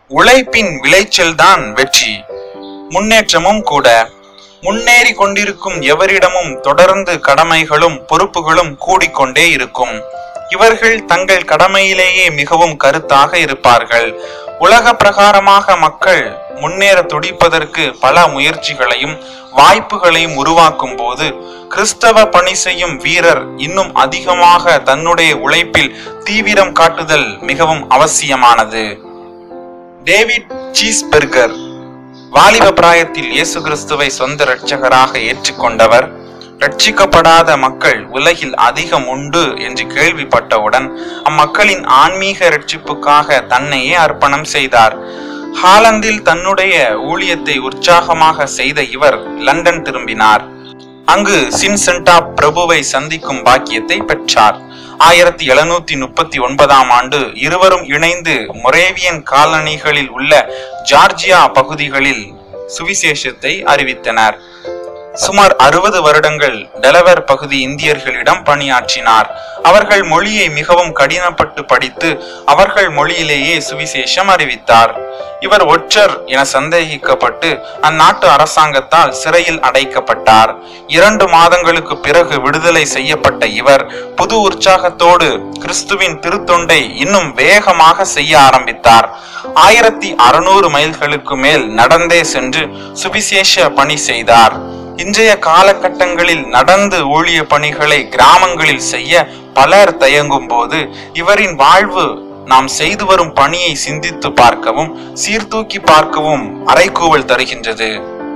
உழைப்பின் விளைச்சல்தான் வெற்றி முன்னேற்றமும் கூட முன்னேறி கொண்டிருக்கும் எவரிடமும் தொடர்ந்து கடமைகளும் பொறுப்புகளும் கூடிக்கொண்டே இருக்கும் இவர்கள் தங்கள் கடமையிலேயே மிகவும் கருத்தாக இருப்பார்கள் உலக பிரகாரமாக மக்கள் முன்னேற துடிப்பதற்கு பல முயற்சிகளையும் வாய்ப்புகளையும் உருவாக்கும் போது கிறிஸ்தவ பணி செய்யும் வீரர் இன்னும் அதிகமாக தன்னுடைய உழைப்பில் தீவிரம் காட்டுதல் மிகவும் அவசியமானது டேவிட் சீஸ்பெர்கர் வாலிப பிராயத்தில் இயேசு கிறிஸ்துவை சொந்த இரட்சகராக ஏற்றுக்கொண்டவர் ரட்சிக்கப்படாத மக்கள் உலகில் அதிகம் உண்டு என்று கேள்விப்பட்டவுடன் அம்மக்களின் ஆன்மீக ரட்சிப்புக்காக தன்னையே அர்ப்பணம் செய்தார் ஹாலந்தில் தன்னுடைய ஊழியத்தை உற்சாகமாக செய்த இவர் லண்டன் திரும்பினார் அங்கு சின்சென்டா பிரபுவை சந்திக்கும் பாக்கியத்தை பெற்றார் ஆயிரத்தி எழுநூத்தி முப்பத்தி ஒன்பதாம் ஆண்டு இருவரும் இணைந்து மொரேவியன் காலனிகளில் உள்ள ஜார்ஜியா பகுதிகளில் சுவிசேஷத்தை அறிவித்தனர் சுமார் அறுபது வருடங்கள் டெலவர் பகுதி இந்தியர்களிடம் பணியாற்றினார் அவர்கள் மொழியை மிகவும் கடினப்பட்டு படித்து அவர்கள் மொழியிலேயே சுவிசேஷம் அறிவித்தார் இவர் ஒற்றர் என சந்தேகிக்கப்பட்டு அந்நாட்டு அரசாங்கத்தால் சிறையில் அடைக்கப்பட்டார் இரண்டு மாதங்களுக்கு பிறகு விடுதலை செய்யப்பட்ட இவர் புது உற்சாகத்தோடு கிறிஸ்துவின் திருத்தொண்டை இன்னும் வேகமாக செய்ய ஆரம்பித்தார் ஆயிரத்தி அறுநூறு மைல்களுக்கு மேல் நடந்தே சென்று சுவிசேஷ பணி செய்தார் இன்றைய காலகட்டங்களில் நடந்து ஊழிய பணிகளை கிராமங்களில் செய்ய பலர் தயங்கும் போது இவரின் வாழ்வு நாம் செய்து வரும் பணியை சிந்தித்து பார்க்கவும் சீர்தூக்கி பார்க்கவும் அறைகூவல் தருகின்றது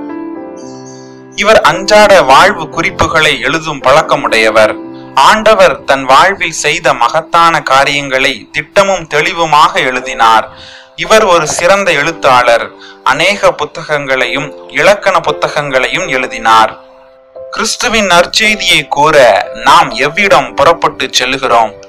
இவர் அன்றாட வாழ்வு குறிப்புகளை எழுதும் பழக்கமுடையவர் ஆண்டவர் தன் வாழ்வில் செய்த மகத்தான காரியங்களை திட்டமும் தெளிவுமாக எழுதினார் இவர் ஒரு சிறந்த எழுத்தாளர் அநேக புத்தகங்களையும் இலக்கண புத்தகங்களையும் எழுதினார் கிறிஸ்துவின் நற்செய்தியை கூற நாம் எவ்விடம் புறப்பட்டு செல்கிறோம்